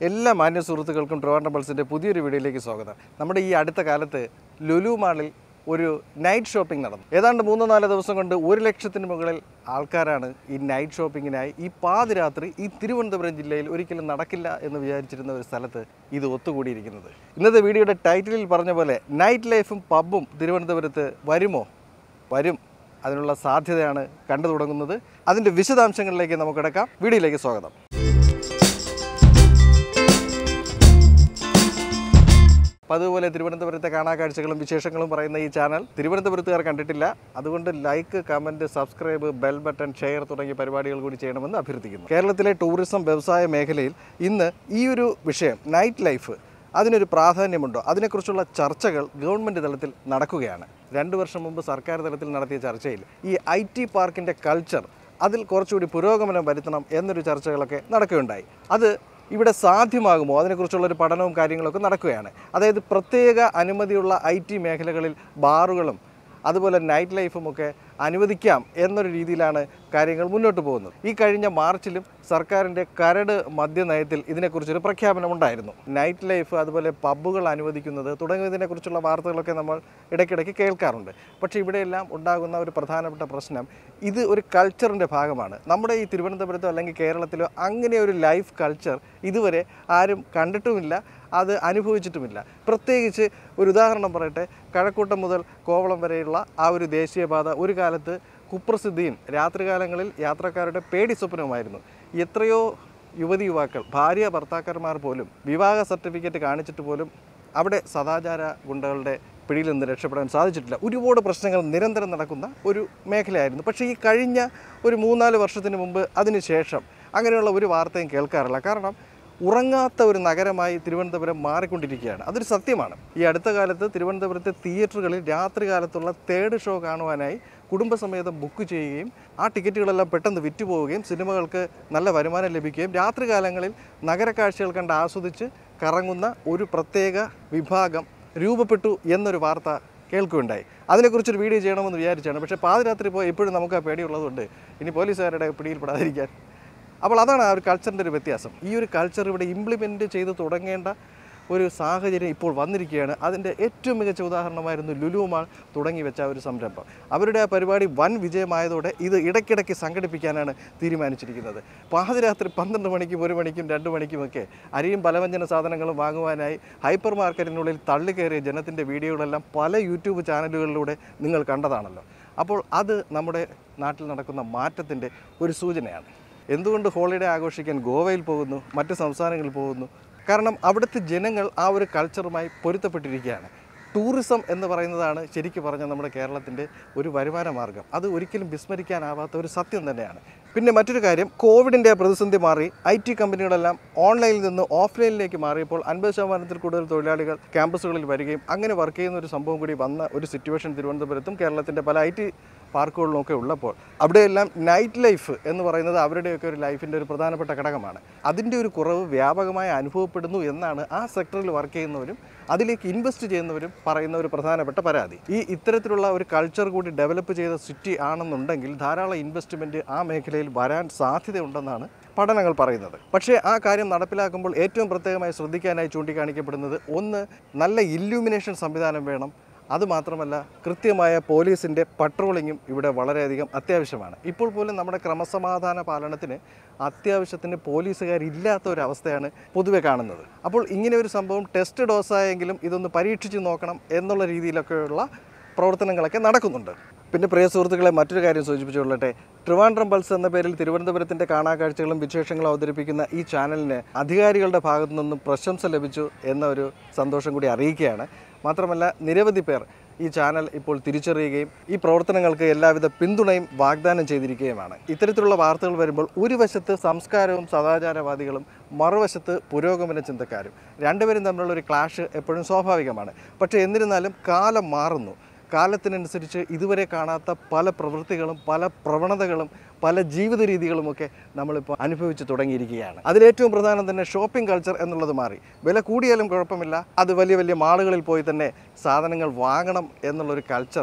എല്ലാ മാന്യ സുഹൃത്തുക്കൾക്കും ട്രിവാൻഡ്രം പൾസിൻ്റെ പുതിയൊരു വീഡിയോയിലേക്ക് സ്വാഗതം നമ്മുടെ ഈ അടുത്ത കാലത്ത് ലുലു മാളിൽ ഒരു നൈറ്റ് ഷോപ്പിംഗ് നടന്നു ഏതാണ്ട് മൂന്നോ നാലോ ദിവസം കൊണ്ട് ഒരു ലക്ഷത്തിന് മുകളിൽ ആൾക്കാരാണ് ഈ നൈറ്റ് ഷോപ്പിങ്ങിനായി ഈ പാതിരാത്രി ഈ തിരുവനന്തപുരം ജില്ലയിൽ ഒരിക്കലും നടക്കില്ല എന്ന് വിചാരിച്ചിരുന്ന ഒരു സ്ഥലത്ത് ഇത് ഒത്തുകൂടിയിരിക്കുന്നത് ഇന്നത്തെ വീഡിയോയുടെ ടൈറ്റിലിൽ പറഞ്ഞ പോലെ നൈറ്റ് ലൈഫും പബ്ബും തിരുവനന്തപുരത്ത് വരുമോ വരും അതിനുള്ള സാധ്യതയാണ് കണ്ടു തുടങ്ങുന്നത് അതിൻ്റെ വിശദാംശങ്ങളിലേക്ക് നമുക്ക് കിടക്കാം വീഡിയോയിലേക്ക് സ്വാഗതം പതുപോലെ തിരുവനന്തപുരത്തെ കാണാക്കാഴ്ചകളും വിശേഷങ്ങളും പറയുന്ന ഈ ചാനൽ തിരുവനന്തപുരത്തുകാർ കണ്ടിട്ടില്ല അതുകൊണ്ട് like comment subscribe bell button share തുടങ്ങിയ പരിപാടികൾ കൂടി ചെയ്യണമെന്ന് അഭ്യർത്ഥിക്കുന്നു കേരളത്തിലെ ടൂറിസം വ്യവസായ മേഖലയിൽ ഇന്ന് ഈ ഒരു വിഷയം നൈറ്റ് ലൈഫ് അതിനൊരു പ്രാധാന്യമുണ്ടോ അതിനെക്കുറിച്ചുള്ള ചർച്ചകൾ ഗവൺമെൻറ് തലത്തിൽ നടക്കുകയാണ് രണ്ട് വർഷം മുമ്പ് സർക്കാർ തലത്തിൽ നടത്തിയ ചർച്ചയിൽ ഈ ഐ ടി പാർക്കിൻ്റെ കൾച്ചർ അതിൽ കുറച്ചുകൂടി പുരോഗമനം വരുത്തണം എന്നൊരു ചർച്ചകളൊക്കെ നടക്കുകയുണ്ടായി അത് ഇവിടെ സാധ്യമാകുമോ അതിനെക്കുറിച്ചുള്ള ഒരു പഠനവും കാര്യങ്ങളൊക്കെ നടക്കുകയാണ് അതായത് പ്രത്യേക അനുമതിയുള്ള ഐ ടി മേഖലകളിൽ ബാറുകളും അതുപോലെ നൈറ്റ് ലൈഫും ഒക്കെ അനുവദിക്കാം എന്നൊരു രീതിയിലാണ് കാര്യങ്ങൾ മുന്നോട്ട് പോകുന്നത് ഈ കഴിഞ്ഞ മാർച്ചിലും സർക്കാരിൻ്റെ കരട് മദ്യനയത്തിൽ ഇതിനെക്കുറിച്ചൊരു പ്രഖ്യാപനം ഉണ്ടായിരുന്നു നൈറ്റ് ലൈഫ് അതുപോലെ പബ്ബുകൾ അനുവദിക്കുന്നത് തുടങ്ങിയതിനെക്കുറിച്ചുള്ള വാർത്തകളൊക്കെ നമ്മൾ ഇടയ്ക്കിടയ്ക്ക് കേൾക്കാറുണ്ട് പക്ഷേ ഇവിടെയെല്ലാം ഉണ്ടാകുന്ന ഒരു പ്രധാനപ്പെട്ട പ്രശ്നം ഇത് ഒരു കൾച്ചറിൻ്റെ ഭാഗമാണ് നമ്മുടെ ഈ തിരുവനന്തപുരത്തോ അല്ലെങ്കിൽ കേരളത്തിലോ അങ്ങനെ ഒരു ലൈഫ് കൾച്ചർ ഇതുവരെ ആരും കണ്ടിട്ടുമില്ല അത് അനുഭവിച്ചിട്ടുമില്ല പ്രത്യേകിച്ച് ഒരു ഉദാഹരണം പറയട്ടെ കഴക്കൂട്ടം മുതൽ കോവളം വരെയുള്ള ആ ഒരു ദേശീയപാത ഒരു കാലത്ത് കുപ്രസിദ്ധിയും രാത്രികാലങ്ങളിൽ യാത്രക്കാരുടെ പേടി സ്വപ്നവുമായിരുന്നു എത്രയോ യുവതി യുവാക്കൾ ഭാര്യ ഭർത്താക്കന്മാർ പോലും വിവാഹ സർട്ടിഫിക്കറ്റ് കാണിച്ചിട്ട് പോലും അവിടെ സദാചാര ഗുണ്ടകളുടെ പിടിയിൽ നിന്ന് രക്ഷപ്പെടാൻ സാധിച്ചിട്ടില്ല ഒരുപാട് പ്രശ്നങ്ങൾ നിരന്തരം നടക്കുന്ന ഒരു മേഖലയായിരുന്നു പക്ഷേ ഈ കഴിഞ്ഞ ഒരു മൂന്നാല് വർഷത്തിന് മുമ്പ് അതിന് ശേഷം അങ്ങനെയുള്ള ഒരു വാർത്തയും കേൾക്കാറില്ല കാരണം ഉറങ്ങാത്ത ഒരു നഗരമായി തിരുവനന്തപുരം മാറിക്കൊണ്ടിരിക്കുകയാണ് അതൊരു സത്യമാണ് ഈ അടുത്ത കാലത്ത് തിരുവനന്തപുരത്തെ തിയേറ്ററുകളിൽ രാത്രി കാലത്തുള്ള തേർഡ് ഷോ കാണുവാനായി കുടുംബസമേതം ബുക്ക് ചെയ്യുകയും ആ ടിക്കറ്റുകളെല്ലാം പെട്ടെന്ന് വിറ്റുപോവുകയും സിനിമകൾക്ക് നല്ല വരുമാനം ലഭിക്കുകയും രാത്രികാലങ്ങളിൽ നഗരക്കാഴ്ചകൾ കണ്ട് ആസ്വദിച്ച് കറങ്ങുന്ന ഒരു പ്രത്യേക വിഭാഗം രൂപപ്പെട്ടു എന്നൊരു വാർത്ത കേൾക്കുകയുണ്ടായി അതിനെക്കുറിച്ചൊരു വീഡിയോ ചെയ്യണമെന്ന് വിചാരിച്ചാണ് പക്ഷേ പാതിരാത്രി പോയി എപ്പോഴും നമുക്ക് ആ പേടിയുള്ളതുകൊണ്ട് ഇനി പോലീസുകാരുടെ പിടിയിൽപ്പെടാതിരിക്കാൻ അപ്പോൾ അതാണ് ആ ഒരു കൾച്ചറിൻ്റെ ഒരു വ്യത്യാസം ഈ ഒരു കൾച്ചർ ഇവിടെ ഇംപ്ലിമെൻറ്റ് ചെയ്ത് തുടങ്ങേണ്ട ഒരു സാഹചര്യം ഇപ്പോൾ വന്നിരിക്കുകയാണ് അതിൻ്റെ ഏറ്റവും മികച്ച ഉദാഹരണമായിരുന്നു ലുലു മാൾ തുടങ്ങി വെച്ച ആ ഒരു സംരംഭം അവരുടെ ആ പരിപാടി വൻ വിജയമായതോടെ ഇത് ഇടയ്ക്കിടയ്ക്ക് സംഘടിപ്പിക്കാനാണ് തീരുമാനിച്ചിരിക്കുന്നത് പാതിരാത്രി പന്ത്രണ്ട് മണിക്കും ഒരു മണിക്കും രണ്ട് മണിക്കുമൊക്കെ അരിയും പലവ്യഞ്ജന സാധനങ്ങളും വാങ്ങുവാനായി ഹൈപ്പർ മാർക്കറ്റിനുള്ളിൽ തള്ളിക്കയറിയ ജനത്തിൻ്റെ വീഡിയോകളെല്ലാം പല യൂട്യൂബ് ചാനലുകളിലൂടെ നിങ്ങൾ കണ്ടതാണല്ലോ അപ്പോൾ അത് നമ്മുടെ നാട്ടിൽ നടക്കുന്ന മാറ്റത്തിൻ്റെ ഒരു സൂചനയാണ് എന്തുകൊണ്ട് ഹോളിഡേ ആഘോഷിക്കാൻ ഗോവയിൽ പോകുന്നു മറ്റ് സംസ്ഥാനങ്ങളിൽ പോകുന്നു കാരണം അവിടുത്തെ ജനങ്ങൾ ആ ഒരു കൾച്ചറുമായി പൊരുത്തപ്പെട്ടിരിക്കുകയാണ് ടൂറിസം എന്ന് പറയുന്നതാണ് ശരിക്കും പറഞ്ഞാൽ നമ്മുടെ കേരളത്തിൻ്റെ ഒരു വരുമാന മാർഗം അത് ഒരിക്കലും വിസ്മരിക്കാനാവാത്ത ഒരു സത്യം തന്നെയാണ് പിന്നെ മറ്റൊരു കാര്യം കോവിഡിൻ്റെ പ്രതിസന്ധി മാറി ഐ ടി കമ്പനികളെല്ലാം ഓൺലൈനിൽ നിന്ന് ഓഫ്ലൈനിലേക്ക് മാറിയപ്പോൾ അൻപത് ശതമാനത്തിൽ കൂടുതൽ തൊഴിലാളികൾ ക്യാമ്പസുകളിൽ വരികയും അങ്ങനെ വർക്ക് ചെയ്യുന്ന ഒരു സംഭവം കൂടി വന്ന ഒരു സിറ്റുവേഷൻ തിരുവനന്തപുരത്തും കേരളത്തിൻ്റെ പല ഐ ടി പാർക്കുകളിലൊക്കെ ഉള്ളപ്പോൾ അവിടെയെല്ലാം നൈറ്റ് ലൈഫ് എന്ന് പറയുന്നത് അവരുടെയൊക്കെ ഒരു ലൈഫിൻ്റെ ഒരു പ്രധാനപ്പെട്ട ഘടകമാണ് അതിൻ്റെ ഒരു കുറവ് വ്യാപകമായി അനുഭവപ്പെടുന്നു എന്നാണ് ആ സെക്ടറിൽ വർക്ക് ചെയ്യുന്നവരും അതിലേക്ക് ഇൻവെസ്റ്റ് ചെയ്യുന്നവരും പറയുന്ന ഒരു പ്രധാനപ്പെട്ട പരാതി ഈ ഇത്തരത്തിലുള്ള ഒരു കൾച്ചർ കൂടി ഡെവലപ്പ് ചെയ്ത സിറ്റി ആണെന്നുണ്ടെങ്കിൽ ധാരാളം ഇൻവെസ്റ്റ്മെൻറ്റ് ആ മേഖലയിൽ വരാൻ സാധ്യതയുണ്ടെന്നാണ് പഠനങ്ങൾ പറയുന്നത് പക്ഷേ ആ കാര്യം നടപ്പിലാക്കുമ്പോൾ ഏറ്റവും പ്രത്യേകമായി ശ്രദ്ധിക്കാനായി ചൂണ്ടിക്കാണിക്കപ്പെടുന്നത് ഒന്ന് നല്ല ഇല്യൂമിനേഷൻ സംവിധാനം വേണം അതുമാത്രമല്ല കൃത്യമായ പോലീസിൻ്റെ പട്രോളിങ്ങും ഇവിടെ വളരെയധികം അത്യാവശ്യമാണ് ഇപ്പോൾ പോലും നമ്മുടെ ക്രമസമാധാന പാലനത്തിന് അത്യാവശ്യത്തിന് പോലീസുകാരില്ലാത്ത ഒരു അവസ്ഥയാണ് പൊതുവെ കാണുന്നത് അപ്പോൾ ഇങ്ങനെ ഒരു സംഭവം ടെസ്റ്റ് ഡോസായെങ്കിലും ഇതൊന്ന് പരീക്ഷിച്ച് നോക്കണം എന്നുള്ള രീതിയിലൊക്കെയുള്ള പ്രവർത്തനങ്ങളൊക്കെ നടക്കുന്നുണ്ട് പിന്നെ പ്രിയ സുഹൃത്തുക്കളെ മറ്റൊരു കാര്യം സൂചിപ്പിച്ചുകൊള്ളട്ടെ ട്രിവാൻഡ്രം പൾസ് എന്ന പേരിൽ തിരുവനന്തപുരത്തിൻ്റെ കാണാക്കാഴ്ചകളും വിശേഷങ്ങളും അവതരിപ്പിക്കുന്ന ഈ ചാനലിന് അധികാരികളുടെ ഭാഗത്തു നിന്നും പ്രശംസ ലഭിച്ചു എന്ന ഒരു സന്തോഷം കൂടി അറിയിക്കുകയാണ് മാത്രമല്ല നിരവധി പേർ ഈ ചാനൽ ഇപ്പോൾ തിരിച്ചറിയുകയും ഈ പ്രവർത്തനങ്ങൾക്ക് എല്ലാവിധ പിന്തുണയും വാഗ്ദാനം ചെയ്തിരിക്കുകയുമാണ് ഇത്തരത്തിലുള്ള വാർത്തകൾ വരുമ്പോൾ ഒരു വശത്ത് സംസ്കാരവും സദാചാരവാദികളും മറുവശത്ത് പുരോഗമന ചിന്തക്കാരും രണ്ടുപേരും തമ്മിലുള്ള ഒരു ക്ലാഷ് എപ്പോഴും സ്വാഭാവികമാണ് പക്ഷേ എന്നിരുന്നാലും കാലം മാറുന്നു കാലത്തിനനുസരിച്ച് ഇതുവരെ കാണാത്ത പല പ്രവൃത്തികളും പല പ്രവണതകളും പല ജീവിത രീതികളുമൊക്കെ നമ്മളിപ്പോൾ അനുഭവിച്ച് തുടങ്ങിയിരിക്കുകയാണ് അതിലേറ്റവും പ്രധാനം തന്നെ ഷോപ്പിംഗ് കൾച്ചർ എന്നുള്ളത് മാറി വില കൂടിയാലും കുഴപ്പമില്ല അത് വലിയ വലിയ മാളുകളിൽ പോയി തന്നെ സാധനങ്ങൾ വാങ്ങണം എന്നുള്ളൊരു കൾച്ചർ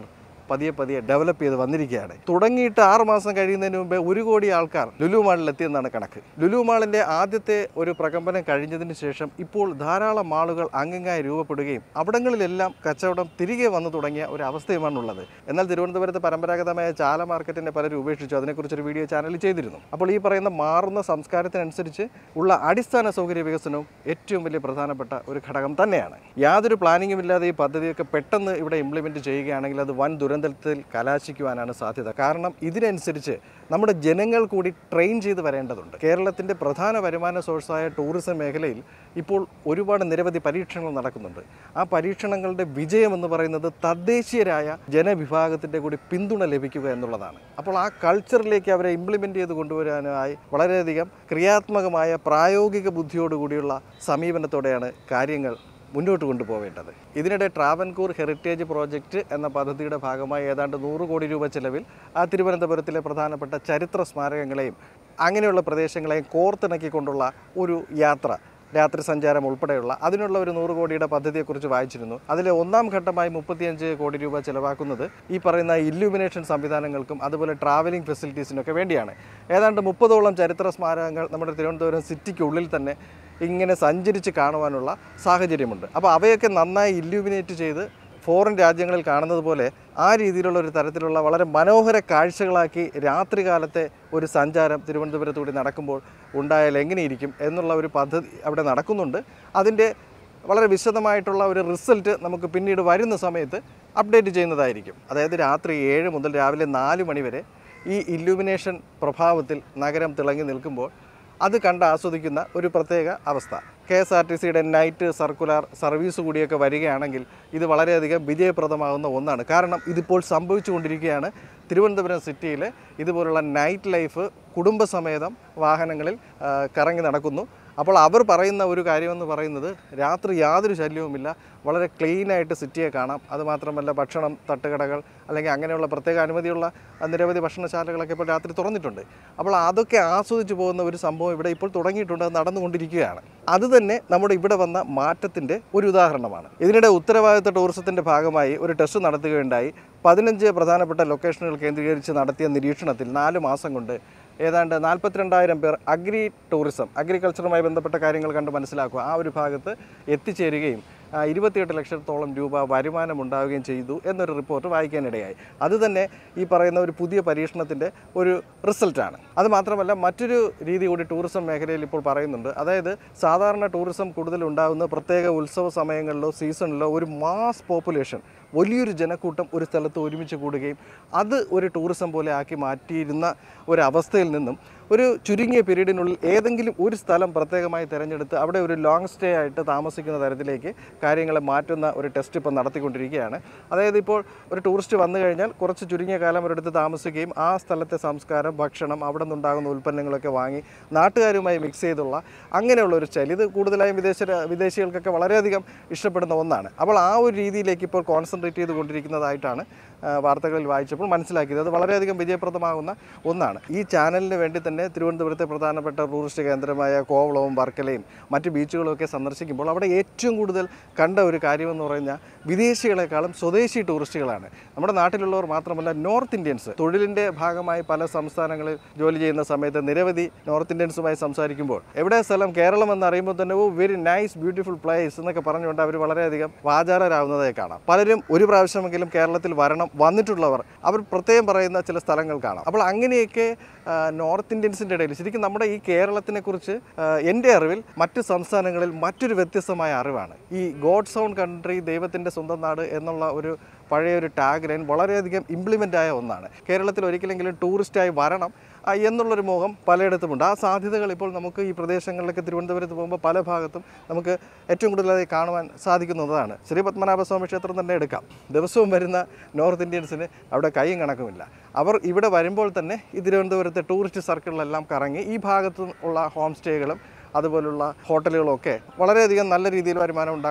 പതിയെ പതിയെ ഡെവലപ്പ് ചെയ്ത് വന്നിരിക്കുകയാണ് തുടങ്ങിയിട്ട് ആറ് മാസം കഴിയുന്നതിന് മുമ്പേ ഒരു കോടി ആൾക്കാർ ലുലു മാളിൽ എത്തിയെന്നാണ് കണക്ക് ലുലു മാളിൻ്റെ ആദ്യത്തെ ഒരു പ്രകമ്പനം കഴിഞ്ഞതിന് ശേഷം ഇപ്പോൾ ധാരാളം മാളുകൾ അങ്ങിങ്ങായി രൂപപ്പെടുകയും അവിടങ്ങളിലെല്ലാം കച്ചവടം തിരികെ വന്നു തുടങ്ങിയ ഒരു അവസ്ഥയുമാണുള്ളത് എന്നാൽ തിരുവനന്തപുരത്ത് പരമ്പരാഗതമായ ചാല മാർക്കറ്റിനെ പലരും ഉപേക്ഷിച്ചു അതിനെക്കുറിച്ചൊരു വീഡിയോ ചാനലിൽ ചെയ്തിരുന്നു അപ്പോൾ ഈ പറയുന്ന മാറുന്ന സംസ്കാരത്തിനനുസരിച്ച് ഉള്ള അടിസ്ഥാന സൗകര്യ വികസനവും ഏറ്റവും വലിയ പ്രധാനപ്പെട്ട ഒരു ഘടകം തന്നെയാണ് യാതൊരു പ്ലാനിങ്ങും ഇല്ലാതെ ഈ പദ്ധതിയൊക്കെ പെട്ടെന്ന് ഇവിടെ ഇംപ്ലിമെൻറ്റ് ചെയ്യുകയാണെങ്കിൽ അത് വൻ ദുരന്തത്തിൽ കലാശിക്കുവാനാണ് സാധ്യത കാരണം ഇതിനനുസരിച്ച് നമ്മുടെ ജനങ്ങൾ കൂടി ട്രെയിൻ ചെയ്ത് വരേണ്ടതുണ്ട് കേരളത്തിൻ്റെ പ്രധാന വരുമാന സോഴ്സായ ടൂറിസം മേഖലയിൽ ഇപ്പോൾ ഒരുപാട് നിരവധി പരീക്ഷണങ്ങൾ നടക്കുന്നുണ്ട് ആ പരീക്ഷണങ്ങളുടെ വിജയം എന്ന് പറയുന്നത് തദ്ദേശീയരായ ജനവിഭാഗത്തിൻ്റെ കൂടി പിന്തുണ ലഭിക്കുക എന്നുള്ളതാണ് അപ്പോൾ ആ കൾച്ചറിലേക്ക് അവരെ ഇംപ്ലിമെൻ്റ് ചെയ്ത് കൊണ്ടുവരാനായി വളരെയധികം ക്രിയാത്മകമായ പ്രായോഗിക ബുദ്ധിയോടുകൂടിയുള്ള സമീപനത്തോടെയാണ് കാര്യങ്ങൾ മുന്നോട്ട് കൊണ്ടുപോവേണ്ടത് ഇതിനിടെ ട്രാവൻകൂർ ഹെറിറ്റേജ് പ്രോജക്റ്റ് എന്ന പദ്ധതിയുടെ ഭാഗമായി ഏതാണ്ട് നൂറ് കോടി രൂപ ചെലവിൽ ആ തിരുവനന്തപുരത്തിലെ പ്രധാനപ്പെട്ട ചരിത്ര സ്മാരകങ്ങളെയും അങ്ങനെയുള്ള പ്രദേശങ്ങളെയും കോർത്തിണക്കിക്കൊണ്ടുള്ള ഒരു യാത്ര രാത്രി സഞ്ചാരം ഉൾപ്പെടെയുള്ള അതിനുള്ള ഒരു നൂറ് കോടിയുടെ പദ്ധതിയെക്കുറിച്ച് വായിച്ചിരുന്നു അതിൽ ഒന്നാം ഘട്ടമായി മുപ്പത്തിയഞ്ച് കോടി രൂപ ചിലവാക്കുന്നത് ഈ പറയുന്ന ഇല്ലുമിനേഷൻ സംവിധാനങ്ങൾക്കും അതുപോലെ ട്രാവലിംഗ് ഫെസിലിറ്റീസിനൊക്കെ വേണ്ടിയാണ് ഏതാണ്ട് മുപ്പതോളം ചരിത്ര സ്മാരകങ്ങൾ നമ്മുടെ തിരുവനന്തപുരം സിറ്റിക്കുള്ളിൽ തന്നെ ഇങ്ങനെ സഞ്ചരിച്ച് കാണുവാനുള്ള സാഹചര്യമുണ്ട് അപ്പോൾ അവയൊക്കെ നന്നായി ഇല്ലുമിനേറ്റ് ചെയ്ത് ഫോറിൻ രാജ്യങ്ങളിൽ കാണുന്നത് പോലെ ആ രീതിയിലുള്ള ഒരു തരത്തിലുള്ള വളരെ മനോഹര കാഴ്ചകളാക്കി രാത്രികാലത്തെ ഒരു സഞ്ചാരം തിരുവനന്തപുരത്ത് കൂടി നടക്കുമ്പോൾ ഉണ്ടായാൽ എങ്ങനെയിരിക്കും എന്നുള്ള ഒരു പദ്ധതി അവിടെ നടക്കുന്നുണ്ട് അതിൻ്റെ വളരെ വിശദമായിട്ടുള്ള ഒരു റിസൾട്ട് നമുക്ക് പിന്നീട് വരുന്ന സമയത്ത് അപ്ഡേറ്റ് ചെയ്യുന്നതായിരിക്കും അതായത് രാത്രി ഏഴ് മുതൽ രാവിലെ നാല് മണി വരെ ഈ ഇല്ലുമിനേഷൻ പ്രഭാവത്തിൽ നഗരം തിളങ്ങി നിൽക്കുമ്പോൾ അത് കണ്ട് ആസ്വദിക്കുന്ന ഒരു പ്രത്യേക അവസ്ഥ കെ എസ് ആർ ടി സിയുടെ നൈറ്റ് സർക്കുലർ സർവീസ് കൂടിയൊക്കെ വരികയാണെങ്കിൽ ഇത് വളരെയധികം വിജയപ്രദമാകുന്ന ഒന്നാണ് കാരണം ഇതിപ്പോൾ സംഭവിച്ചുകൊണ്ടിരിക്കുകയാണ് തിരുവനന്തപുരം സിറ്റിയിൽ ഇതുപോലുള്ള നൈറ്റ് ലൈഫ് കുടുംബസമേതം വാഹനങ്ങളിൽ ആ, കറങ്ങി നടക്കുന്നു അപ്പോൾ അവർ പറയുന്ന ഒരു കാര്യമെന്ന് പറയുന്നത് രാത്രി യാതൊരു ശല്യവുമില്ല വളരെ ക്ലീനായിട്ട് സിറ്റിയെ കാണാം അതുമാത്രമല്ല ഭക്ഷണം തട്ടുകടകൾ അല്ലെങ്കിൽ അങ്ങനെയുള്ള പ്രത്യേക അനുമതിയുള്ള ആ, നിരവധി ഭക്ഷണശാലകളൊക്കെ ഇപ്പോൾ രാത്രി തുറന്നിട്ടുണ്ട് അപ്പോൾ അതൊക്കെ ആസ്വദിച്ച് പോകുന്ന ഒരു സംഭവം ഇവിടെ ഇപ്പോൾ തുടങ്ങിയിട്ടുണ്ട് അത് നടന്നുകൊണ്ടിരിക്കുകയാണ് അത് തന്നെ നമ്മുടെ ഇവിടെ വന്ന മാറ്റത്തിൻ്റെ ഒരു ഉദാഹരണമാണ് ഇതിനിടെ ഉത്തരവാദിത്ത ടൂറിസത്തിൻ്റെ ഭാഗമായി ഒരു ടെസ്റ്റ് നടത്തുകയുണ്ടായി പതിനഞ്ച് പ്രധാനപ്പെട്ട ലൊക്കേഷനുകൾ കേന്ദ്രീകരിച്ച് നടത്തിയ നിരീക്ഷണത്തിൽ നാല് മാസം കൊണ്ട് ഏതാണ്ട് നാൽപ്പത്തിരണ്ടായിരം പേർ അഗ്രി ടൂറിസം അഗ്രികൾച്ചറുമായി ബന്ധപ്പെട്ട കാര്യങ്ങൾ കണ്ട് മനസ്സിലാക്കുക ആ ഒരു ഭാഗത്ത് എത്തിച്ചേരുകയും ആ, ഇരുപത്തിയെട്ട് ലക്ഷത്തോളം രൂപ വരുമാനം ഉണ്ടാവുകയും ചെയ്തു എന്നൊരു റിപ്പോർട്ട് വായിക്കാനിടയായി അത് തന്നെ ഈ പറയുന്ന ഒരു പുതിയ പരീക്ഷണത്തിൻ്റെ ഒരു റിസൾട്ടാണ് അത് മാത്രമല്ല മറ്റൊരു രീതി കൂടി ടൂറിസം മേഖലയിൽ ഇപ്പോൾ പറയുന്നുണ്ട് അതായത് സാധാരണ ടൂറിസം കൂടുതൽ ഉണ്ടാകുന്ന പ്രത്യേക ഉത്സവ സമയങ്ങളിലോ സീസണിലോ ഒരു മാസ് പോപ്പുലേഷൻ വലിയൊരു ജനക്കൂട്ടം ഒരു സ്ഥലത്ത് ഒരുമിച്ച് കൂടുകയും അത് ഒരു ടൂറിസം പോലെ ആക്കി മാറ്റിയിരുന്ന ഒരവസ്ഥയിൽ നിന്നും ഒരു ചുരുങ്ങിയ പീരീഡിനുള്ളിൽ ഏതെങ്കിലും ഒരു സ്ഥലം പ്രത്യേകമായി തിരഞ്ഞെടുത്ത് അവിടെ ഒരു ലോങ് സ്റ്റേ ആയിട്ട് താമസിക്കുന്ന തരത്തിലേക്ക് കാര്യങ്ങളെ മാറ്റുന്ന ഒരു ടെസ്റ്റ് ഇപ്പോൾ നടത്തിക്കൊണ്ടിരിക്കുകയാണ് അതായത് ഇപ്പോൾ ഒരു ടൂറിസ്റ്റ് വന്നു കഴിഞ്ഞാൽ കുറച്ച് ചുരുങ്ങിയ കാലം ഒരിടത്ത് താമസിക്കുകയും ആ സ്ഥലത്തെ സംസ്കാരം ഭക്ഷണം അവിടെ നിന്നുണ്ടാകുന്ന ഉൽപ്പന്നങ്ങളൊക്കെ വാങ്ങി നാട്ടുകാരുമായി മിക്സ് ചെയ്തുള്ള അങ്ങനെയുള്ള ഒരു സ്റ്റൈൽ ഇത് കൂടുതലായും വിദേശ വിദേശികൾക്കൊക്കെ വളരെയധികം ഇഷ്ടപ്പെടുന്ന ഒന്നാണ് അപ്പോൾ ആ ഒരു രീതിയിലേക്ക് ഇപ്പോൾ കോൺസെൻട്രേറ്റ് ചെയ്തുകൊണ്ടിരിക്കുന്നതായിട്ടാണ് ആ, വാർത്തകളിൽ വായിച്ചപ്പോൾ മനസ്സിലാക്കിയത് അത് വളരെയധികം വിജയപ്രദമാകുന്ന ഒന്നാണ് ഈ ചാനലിന് വേണ്ടി തന്നെ തിരുവനന്തപുരത്തെ പ്രധാനപ്പെട്ട ടൂറിസ്റ്റ് കേന്ദ്രമായ കോവളവും വർക്കലയും മറ്റ് ബീച്ചുകളും ഒക്കെ സന്ദർശിക്കുമ്പോൾ അവിടെ ഏറ്റവും കൂടുതൽ കണ്ട ഒരു കാര്യമെന്ന് പറഞ്ഞാൽ വിദേശികളെക്കാളും സ്വദേശി ടൂറിസ്റ്റുകളാണ് നമ്മുടെ നാട്ടിലുള്ളവർ മാത്രമല്ല നോർത്ത് ഇന്ത്യൻസ് തൊഴിലിൻ്റെ ഭാഗമായി പല സംസ്ഥാനങ്ങളിൽ ജോലി ചെയ്യുന്ന സമയത്ത് നിരവധി നോർത്ത് ഇന്ത്യൻസുമായി സംസാരിക്കുമ്പോൾ എവിടെ സ്ഥലം കേരളം എന്ന് അറിയുമ്പോൾ തന്നെ oh very nice beautiful place എന്നൊക്കെ പറഞ്ഞുകൊണ്ട് അവർ വളരെയധികം വാചാരരാകുന്നതായി കാണാം പലരും ഒരു പ്രാവശ്യമെങ്കിലും കേരളത്തിൽ വരണം വന്നിട്ടുള്ളവർ അവർ പ്രത്യേകം പറയുന്ന ചില സ്ഥലങ്ങൾ കാണാം അപ്പോൾ അങ്ങനെയൊക്കെ ആ, നോർത്ത് ഇന്ത്യൻസിൻ്റെ ഇടയിൽ ശരിക്കും നമ്മുടെ ഈ കേരളത്തിനെ കുറിച്ച് ആ, എൻ്റെ അറിവിൽ മറ്റ് സംസ്ഥാനങ്ങളിൽ മറ്റൊരു വ്യത്യസ്തമായ അറിവാണ് ഈ ഗോഡ്സ് ഓൺ കൺട്രി ദൈവത്തിൻ്റെ സ്വന്തം നാട് എന്നുള്ള ഒരു പഴയ ഒരു ടാഗ് ലൈൻ വളരെയധികം ഇംപ്ലിമെൻ്റ് ആയ ഒന്നാണ് കേരളത്തിൽ ഒരിക്കലെങ്കിലും ടൂറിസ്റ്റായി വരണം ആ, എന്നുള്ളൊരു മോഹം പലയിടത്തുമുണ്ട് ആ സാധ്യതകൾ ഇപ്പോൾ നമുക്ക് ഈ പ്രദേശങ്ങളിലൊക്കെ തിരുവനന്തപുരത്ത് പോകുമ്പോൾ പല ഭാഗത്തും നമുക്ക് ഏറ്റവും കൂടുതലായി കാണുവാൻ സാധിക്കുന്നതാണ് ശ്രീ പത്മനാഭസ്വാമി ക്ഷേത്രം തന്നെ എടുക്കാം ദിവസവും വരുന്ന നോർത്ത് ഇന്ത്യൻസിന് അവിടെ കൈയും കണക്കുമില്ല അവർ ഇവിടെ വരുമ്പോൾ തന്നെ ഈ തിരുവനന്തപുരത്തെ ടൂറിസ്റ്റ് സർക്കിളിലെല്ലാം കറങ്ങി ഈ ഭാഗത്ത് ഉള്ള ഹോം സ്റ്റേകളും അതുപോലുള്ള ഹോട്ടലുകളൊക്കെ വളരെയധികം നല്ല രീതിയിൽ വരുമാനം ഉണ്ടാക്കുന്ന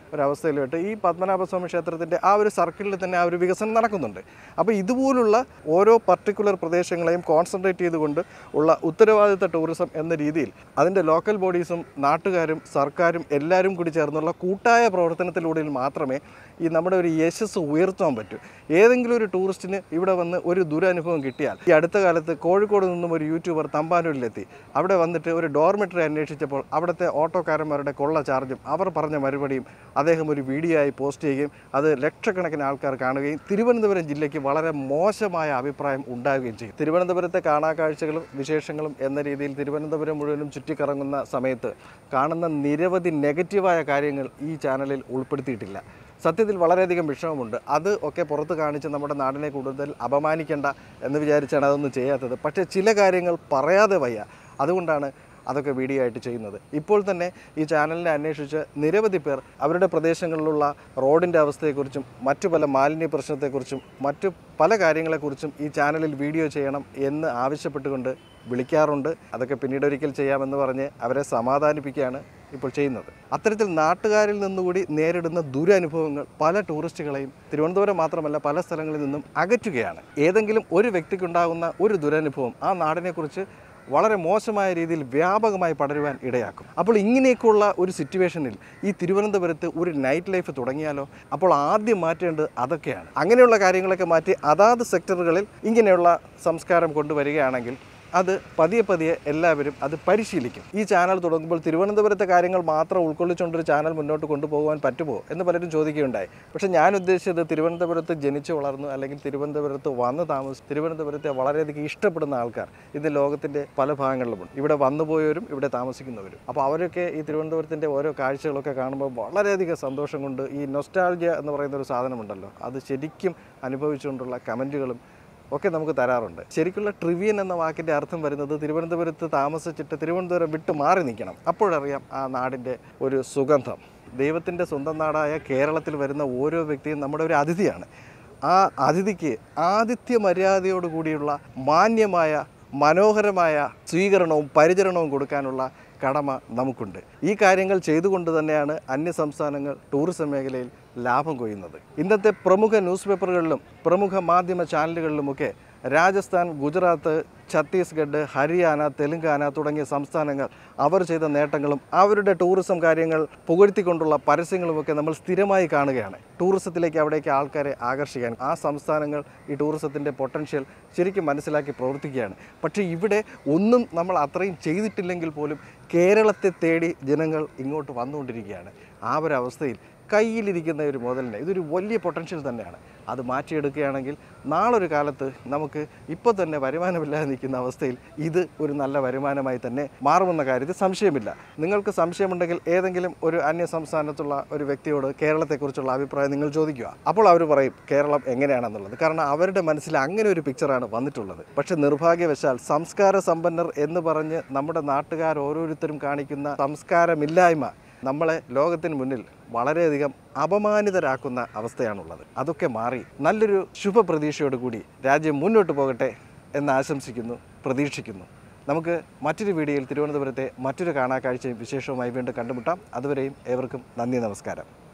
ഒരവസ്ഥയിലോട്ട് ഈ പത്മനാഭസ്വാമി ക്ഷേത്രത്തിൻ്റെ ആ ഒരു സർക്കിളിൽ തന്നെ ആ ഒരു വികസനം നടക്കുന്നുണ്ട് അപ്പോൾ ഇതുപോലുള്ള ഓരോ പർട്ടിക്കുലർ പ്രദേശങ്ങളെയും കോൺസെൻട്രേറ്റ് ചെയ്തുകൊണ്ട് ഉള്ള ഉത്തരവാദിത്ത ടൂറിസം എന്ന രീതിയിൽ അതിൻ്റെ ലോക്കൽ ബോഡീസും നാട്ടുകാരും സർക്കാരും എല്ലാവരും കൂടി ചേർന്നുള്ള കൂട്ടായ പ്രവർത്തനത്തിലൂടെ മാത്രമേ ഈ നമ്മുടെ ഒരു യശസ് ഉയർത്താൻ പറ്റൂ ഏതെങ്കിലും ഒരു ടൂറിസ്റ്റിന് ഇവിടെ വന്ന് ഒരു ദുരനുഭവം കിട്ടിയാൽ ഈ അടുത്ത കാലത്ത് കോഴിക്കോട് നിന്നും ഒരു യൂട്യൂബർ തമ്പാനൂരിലെത്തി അവിടെ വന്നിട്ട് ഒരു ഡോർമെറ്ററി അന്വേഷിച്ചപ്പോൾ അവിടുത്തെ ഓട്ടോക്കാരന്മാരുടെ കൊള്ള ചാർജും അവർ പറഞ്ഞ മറുപടിയും അദ്ദേഹം ഒരു വീഡിയോ ആയി പോസ്റ്റ് ചെയ്യുകയും അത് ലക്ഷക്കണക്കിന് ആൾക്കാർ കാണുകയും തിരുവനന്തപുരം ജില്ലയ്ക്ക് വളരെ മോശമായ അഭിപ്രായം ഉണ്ടാവുകയും ചെയ്യും തിരുവനന്തപുരത്തെ കാണാക്കാഴ്ചകളും വിശേഷങ്ങളും എന്ന രീതിയിൽ തിരുവനന്തപുരം മുഴുവനും ചുറ്റിക്കറങ്ങുന്ന സമയത്ത് കാണുന്ന നിരവധി നെഗറ്റീവായ കാര്യങ്ങൾ ഈ ചാനലിൽ ഉൾപ്പെടുത്തിയിട്ടില്ല സത്യത്തിൽ വളരെയധികം വിഷമമുണ്ട് അത് ഒക്കെ പുറത്ത് കാണിച്ച് നമ്മുടെ നാടിനെ കൂടുതൽ അപമാനിക്കേണ്ട എന്ന് വിചാരിച്ചാണ് അതൊന്നും ചെയ്യാത്തത് പക്ഷേ ചില കാര്യങ്ങൾ പറയാതെ വയ്യ അതുകൊണ്ടാണ് അതൊക്കെ വീഡിയോ ആയിട്ട് ചെയ്യുന്നത് ഇപ്പോൾ തന്നെ ഈ ചാനലിനെ അന്വേഷിച്ച് നിരവധി പേർ അവരുടെ പ്രദേശങ്ങളിലുള്ള റോഡിൻ്റെ അവസ്ഥയെക്കുറിച്ചും മറ്റു പല മാലിന്യ പ്രശ്നത്തെക്കുറിച്ചും മറ്റു പല കാര്യങ്ങളെക്കുറിച്ചും ഈ ചാനലിൽ വീഡിയോ ചെയ്യണം എന്ന് ആവശ്യപ്പെട്ടുകൊണ്ട് വിളിക്കാറുണ്ട് അതൊക്കെ പിന്നീട് ഒരിക്കൽ ചെയ്യാമെന്ന് പറഞ്ഞ് അവരെ സമാധാനിപ്പിക്കുകയാണ് ഇപ്പോൾ ചെയ്യുന്നത് അത്തരത്തിൽ നാട്ടുകാരിൽ നിന്നുകൂടി നേരിടുന്ന ദുരനുഭവങ്ങൾ പല ടൂറിസ്റ്റുകളെയും തിരുവനന്തപുരം മാത്രമല്ല പല സ്ഥലങ്ങളിൽ നിന്നും അകറ്റുകയാണ് ഏതെങ്കിലും ഒരു വ്യക്തിക്കുണ്ടാകുന്ന ഒരു ദുരനുഭവം ആ നാടിനെക്കുറിച്ച് വളരെ മോശമായ രീതിയിൽ വ്യാപകമായി പടരുവാൻ ഇടയാക്കും അപ്പോൾ ഇങ്ങനെയൊക്കെയുള്ള ഒരു സിറ്റുവേഷനിൽ ഈ തിരുവനന്തപുരത്ത് ഒരു നൈറ്റ് ലൈഫ് തുടങ്ങിയാലോ അപ്പോൾ ആദ്യം മാറ്റേണ്ടത് അതൊക്കെയാണ് അങ്ങനെയുള്ള കാര്യങ്ങളൊക്കെ മാറ്റി അതാത് സെക്ടറുകളിൽ ഇങ്ങനെയുള്ള സംസ്കാരം കൊണ്ടുവരികയാണെങ്കിൽ അത് പതിയെ പതിയെ എല്ലാവരും അത് പരിശീലിക്കും ഈ ചാനൽ തുടങ്ങുമ്പോൾ തിരുവനന്തപുരത്തെ കാര്യങ്ങൾ മാത്രം ഉൾക്കൊള്ളിച്ചുകൊണ്ടൊരു ചാനൽ മുന്നോട്ട് കൊണ്ടുപോകാൻ പറ്റുമോ എന്ന് പലരും ചോദിക്കുകയുണ്ടായി പക്ഷേ ഞാൻ ഉദ്ദേശിച്ചത് തിരുവനന്തപുരത്ത് ജനിച്ചു വളർന്നു അല്ലെങ്കിൽ തിരുവനന്തപുരത്ത് വന്ന് താമസിച്ച് തിരുവനന്തപുരത്തെ വളരെയധികം ഇഷ്ടപ്പെടുന്ന ആൾക്കാർ ഇന്ന് ലോകത്തിൻ്റെ പല ഭാഗങ്ങളിലുമുണ്ട് ഇവിടെ വന്നുപോയവരും ഇവിടെ താമസിക്കുന്നവരും അപ്പോൾ അവരൊക്കെ ഈ തിരുവനന്തപുരത്തിൻ്റെ ഓരോ കാഴ്ചകളൊക്കെ കാണുമ്പോൾ വളരെയധികം സന്തോഷം കൊണ്ട് ഈ നൊസ്റ്റാൾജിയ എന്ന് പറയുന്ന ഒരു സാധനമുണ്ടല്ലോ അത് ശരിക്കും അനുഭവിച്ചുകൊണ്ടുള്ള കമൻറ്റുകളും ഒക്കെ നമുക്ക് തരാറുണ്ട് ശരിക്കുള്ള ട്രിവിയൻ എന്ന വാക്കിൻ്റെ അർത്ഥം വരുന്നത് തിരുവനന്തപുരത്ത് താമസിച്ചിട്ട് തിരുവനന്തപുരം വിട്ട് മാറി നിൽക്കണം അപ്പോഴറിയാം ആ നാടിൻ്റെ ഒരു സുഗന്ധം ദൈവത്തിൻ്റെ സ്വന്തം നാടായ കേരളത്തിൽ വരുന്ന ഓരോ വ്യക്തിയും നമ്മുടെ ഒരു അതിഥിയാണ് ആ അതിഥിക്ക് ആതിഥ്യ മര്യാദയോട് കൂടിയുള്ള മാന്യമായ മനോഹരമായ സ്വീകരണവും പരിചരണവും കൊടുക്കാനുള്ള കടമ നമുക്കുണ്ട് ഈ കാര്യങ്ങൾ ചെയ്തുകൊണ്ട് തന്നെയാണ് അന്യ സംസ്ഥാനങ്ങൾ ടൂറിസം മേഖലയിൽ ലാഭം കൊയ്യുന്നത് ഇന്നത്തെ പ്രമുഖ ന്യൂസ് പേപ്പറുകളിലും പ്രമുഖ മാധ്യമ ചാനലുകളിലുമൊക്കെ രാജസ്ഥാൻ ഗുജറാത്ത് ഛത്തീസ്ഗഡ് ഹരിയാന തെലുങ്കാന തുടങ്ങിയ സംസ്ഥാനങ്ങൾ അവർ ചെയ്ത നേട്ടങ്ങളും അവരുടെ ടൂറിസം കാര്യങ്ങൾ പുകഴ്ത്തിക്കൊണ്ടുള്ള പരസ്യങ്ങളുമൊക്കെ നമ്മൾ സ്ഥിരമായി കാണുകയാണ് ടൂറിസത്തിലേക്ക് അവിടേക്ക് ആൾക്കാരെ ആകർഷിക്കാൻ ആ സംസ്ഥാനങ്ങൾ ഈ ടൂറിസത്തിൻ്റെ പൊട്ടൻഷ്യൽ ശരിക്കും മനസ്സിലാക്കി പ്രവർത്തിക്കുകയാണ് പക്ഷേ ഇവിടെ ഒന്നും നമ്മൾ അത്രയും ചെയ്തിട്ടില്ലെങ്കിൽ പോലും കേരളത്തെ തേടി ജനങ്ങൾ ഇങ്ങോട്ട് വന്നുകൊണ്ടിരിക്കുകയാണ് ആ ഒരു അവസ്ഥയിൽ കയ്യിലിരിക്കുന്ന ഒരു മുതലിനെ ഇതൊരു വലിയ പൊട്ടൻഷ്യൽ തന്നെയാണ് അത് മാറ്റിയെടുക്കുകയാണെങ്കിൽ നാളൊരു കാലത്ത് നമുക്ക് ഇപ്പോൾ തന്നെ വരുമാനമില്ലാതെ നിൽക്കുന്ന അവസ്ഥയിൽ ഇത് ഒരു നല്ല വരുമാനമായി തന്നെ മാറുമെന്ന കാര്യത്തിൽ സംശയമില്ല നിങ്ങൾക്ക് സംശയമുണ്ടെങ്കിൽ ഏതെങ്കിലും ഒരു അന്യ സംസ്ഥാനത്തുള്ള ഒരു വ്യക്തിയോട് കേരളത്തെക്കുറിച്ചുള്ള അഭിപ്രായം നിങ്ങൾ ചോദിക്കുക അപ്പോൾ അവർ പറയും കേരളം എങ്ങനെയാണെന്നുള്ളത് കാരണം അവരുടെ മനസ്സിൽ അങ്ങനെ ഒരു പിക്ചറാണ് വന്നിട്ടുള്ളത് പക്ഷെ നിർഭാഗ്യവശാൽ സംസ്കാര സമ്പന്നർ എന്ന് പറഞ്ഞ് നമ്മുടെ നാട്ടുകാർ ഓരോരുത്തരും കാണിക്കുന്ന സംസ്കാരമില്ലായ്മ നമ്മളെ ലോകത്തിന് മുന്നിൽ വളരെയധികം അപമാനിതരാക്കുന്ന അവസ്ഥയാണുള്ളത് അതൊക്കെ മാറി നല്ലൊരു ശുഭപ്രതീക്ഷയോട് കൂടി രാജ്യം മുന്നോട്ട് പോകട്ടെ എന്ന് ആശംസിക്കുന്നു പ്രതീക്ഷിക്കുന്നു നമുക്ക് മറ്റൊരു വീഡിയോയിൽ തിരുവനന്തപുരത്തെ മറ്റൊരു കാണാക്കാഴ്ചയും വിശേഷവുമായി വീണ്ടും കണ്ടുമുട്ടാം അതുവരെയും ഏവർക്കും നന്ദി നമസ്കാരം